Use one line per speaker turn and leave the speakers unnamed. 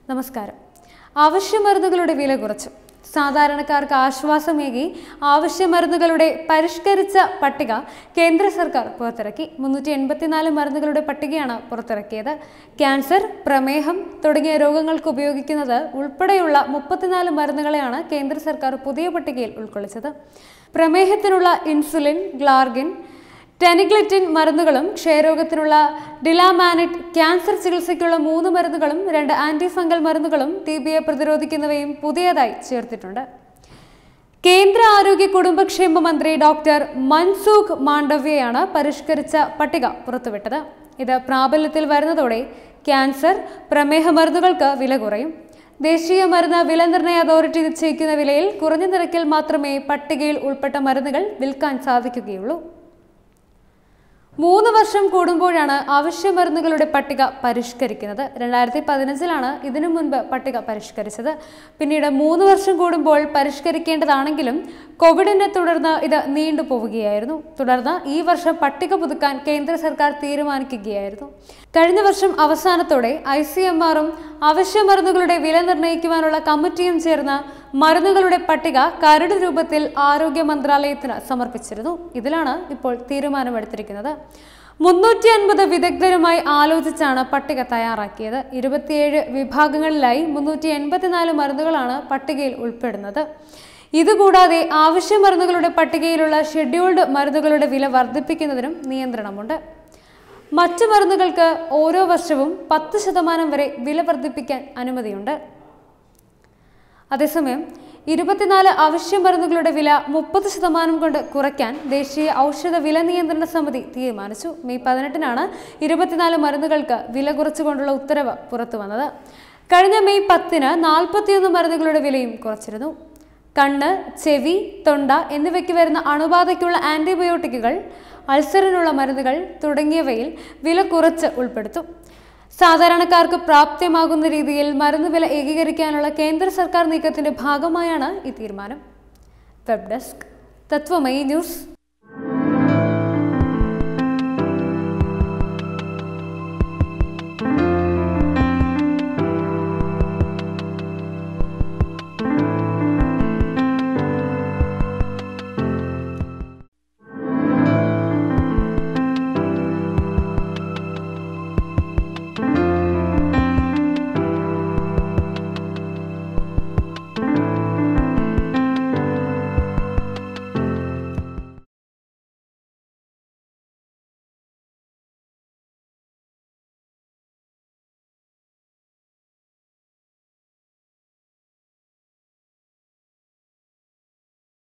നമസ്കാരം ആവശ്യമരുന്നുകളുടെ വില കുറച്ചു സാധാരണക്കാർക്ക് ആശ്വാസമേകി ആവശ്യമരുന്നുകളുടെ പരിഷ്കരിച്ച പട്ടിക കേന്ദ്ര സർക്കാർ പുറത്തിറക്കി മുന്നൂറ്റി എൺപത്തിനാല് മരുന്നുകളുടെ പട്ടികയാണ് പുറത്തിറക്കിയത് ക്യാൻസർ പ്രമേഹം തുടങ്ങിയ രോഗങ്ങൾക്ക് ഉപയോഗിക്കുന്നത് ഉൾപ്പെടെയുള്ള മുപ്പത്തിനാല് മരുന്നുകളെയാണ് കേന്ദ്ര സർക്കാർ പുതിയ പട്ടികയിൽ ഉൾക്കൊള്ളിച്ചത് പ്രമേഹത്തിനുള്ള ഇൻസുലിൻ ഗ്ലാർഗിൻ ടെനിഗ്ലിറ്റിൻ മരുന്നുകളും ക്ഷയരോഗത്തിനുള്ള ഡിലാമാനിറ്റ് ക്യാൻസർ ചികിത്സയ്ക്കുള്ള മൂന്ന് മരുന്നുകളും രണ്ട് ആന്റി ഫംഗൽ മരുന്നുകളും ടി ബിയെ പ്രതിരോധിക്കുന്നവയും പുതിയതായി ചേർത്തിട്ടുണ്ട് കേന്ദ്ര ആരോഗ്യ കുടുംബക്ഷേമ മന്ത്രി ഡോക്ടർ മൻസൂഖ് മാണ്ഡവ്യയാണ് പരിഷ്കരിച്ച പട്ടിക പുറത്തുവിട്ടത് ഇത് പ്രാബല്യത്തിൽ വരുന്നതോടെ ക്യാൻസർ പ്രമേഹ മരുന്നുകൾക്ക് വില കുറയും ദേശീയ മരുന്ന് വില നിർണ്ണയ അതോറിറ്റി നിശ്ചയിക്കുന്ന വിലയിൽ കുറഞ്ഞ നിരക്കിൽ മാത്രമേ പട്ടികയിൽ ഉൾപ്പെട്ട മരുന്നുകൾ വിൽക്കാൻ സാധിക്കുകയുള്ളൂ മൂന്ന് വർഷം കൂടുമ്പോഴാണ് ആവശ്യ മരുന്നുകളുടെ പട്ടിക പരിഷ്കരിക്കുന്നത് രണ്ടായിരത്തി പതിനഞ്ചിലാണ് ഇതിനു മുൻപ് പട്ടിക പരിഷ്കരിച്ചത് പിന്നീട് മൂന്ന് വർഷം കൂടുമ്പോൾ പരിഷ്കരിക്കേണ്ടതാണെങ്കിലും കോവിഡിനെ തുടർന്ന് ഇത് നീണ്ടുപോവുകയായിരുന്നു തുടർന്ന് ഈ വർഷം പട്ടിക പുതുക്കാൻ കേന്ദ്ര സർക്കാർ തീരുമാനിക്കുകയായിരുന്നു കഴിഞ്ഞ വർഷം അവസാനത്തോടെ ഐ സി എം ആറും അവശ്യ മരുന്നുകളുടെ വില നിർണ്ണയിക്കുവാനുള്ള കമ്മിറ്റിയും ചേർന്ന് മരുന്നുകളുടെ പട്ടിക കരട് രൂപത്തിൽ ആരോഗ്യ മന്ത്രാലയത്തിന് സമർപ്പിച്ചിരുന്നു ഇതിലാണ് ഇപ്പോൾ തീരുമാനമെടുത്തിരിക്കുന്നത് മുന്നൂറ്റി അൻപത് വിദഗ്ധരുമായി ആലോചിച്ചാണ് പട്ടിക തയ്യാറാക്കിയത് ഇരുപത്തിയേഴ് വിഭാഗങ്ങളിലായി മുന്നൂറ്റി എൺപത്തിനാല് മരുന്നുകളാണ് പട്ടികയിൽ ഉൾപ്പെടുന്നത് ഇതുകൂടാതെ ആവശ്യ മരുന്നുകളുടെ പട്ടികയിലുള്ള ഷെഡ്യൂൾഡ് മരുന്നുകളുടെ വില വർദ്ധിപ്പിക്കുന്നതിനും നിയന്ത്രണമുണ്ട് മറ്റു മരുന്നുകൾക്ക് ഓരോ വർഷവും പത്ത് ശതമാനം വരെ വില വർദ്ധിപ്പിക്കാൻ അനുമതിയുണ്ട് അതേസമയം ഇരുപത്തിനാല് അവശ്യ മരുന്നുകളുടെ വില മുപ്പത് ശതമാനം കൊണ്ട് കുറയ്ക്കാൻ ദേശീയ ഔഷധ വില നിയന്ത്രണ സമിതി തീരുമാനിച്ചു മെയ് പതിനെട്ടിനാണ് ഇരുപത്തിനാല് മരുന്നുകൾക്ക് വില കുറച്ചുകൊണ്ടുള്ള ഉത്തരവ് പുറത്തു വന്നത് കഴിഞ്ഞ മെയ് പത്തിന് നാൽപ്പത്തിയൊന്ന് മരുന്നുകളുടെ വിലയും കുറച്ചിരുന്നു കണ്ണ് ചെവി തൊണ്ട എന്നിവയ്ക്ക് വരുന്ന അണുബാധയ്ക്കുള്ള ആന്റിബയോട്ടിക്കുകൾ അൾസറിനുള്ള മരുന്നുകൾ തുടങ്ങിയവയിൽ വില കുറച്ച് ഉൾപ്പെടുത്തും സാധാരണക്കാർക്ക് പ്രാപ്യമാകുന്ന രീതിയിൽ മരുന്ന് വില ഏകീകരിക്കാനുള്ള കേന്ദ്ര സർക്കാർ നീക്കത്തിന്റെ ഭാഗമായാണ് ഈ തീരുമാനം വെബ് ഡെസ്ക് തത്വമയി ന്യൂസ്